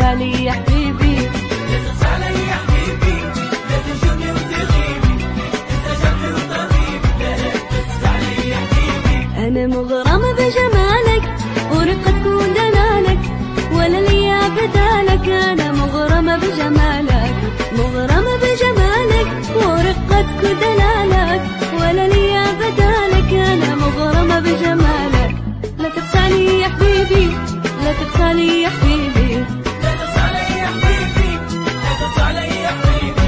تقسى لي يا حبيبي لا تقسى علي يا حبيبي لا تهجرني وتغيبي انت جرحي وطبيبي لا تقسى علي يا حبيبي أنا مغرمة بجمالك ورقتك ودلالك ولا لي بدالك أنا مغرمة بجمالك مغرمة بجمالك ورقتك ودلالك ولا لي بدالك أنا مغرمة بجمالك لا تقساني يا حبيبي لا تقساني يا حبيبي لا تقسى علي يا حبيبي لا تقسى علي يا حبيبي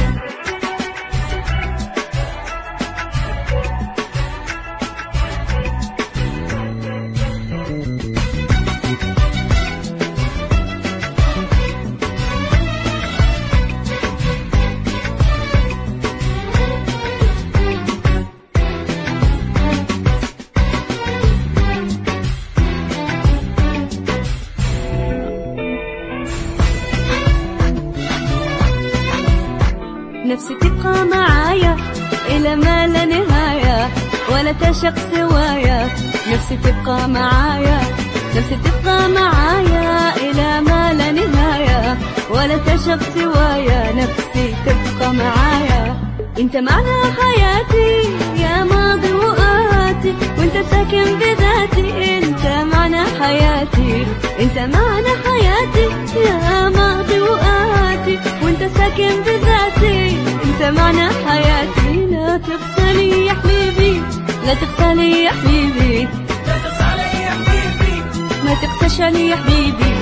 نفسي تبقى معايا إلى ما لا نهاية ولا تشق سوايا نفسي تبقى معايا نفسي تبقى معايا إلى ما لا نهاية ولا تشق سوايا نفسي تبقى معايا انت معنى حياتي يا ماضي وآتي وانت ساكن بذاتي انت معنى حياتي انت معنى حياتي يا ماضي وآتي وانت ساكن بذاتي انت معنى حياتي لا تقسلي يا حبيبي لا تقسلي يا حبيبي لا تقسى علي يا حبيبي ما تقسش علي يا حبيبي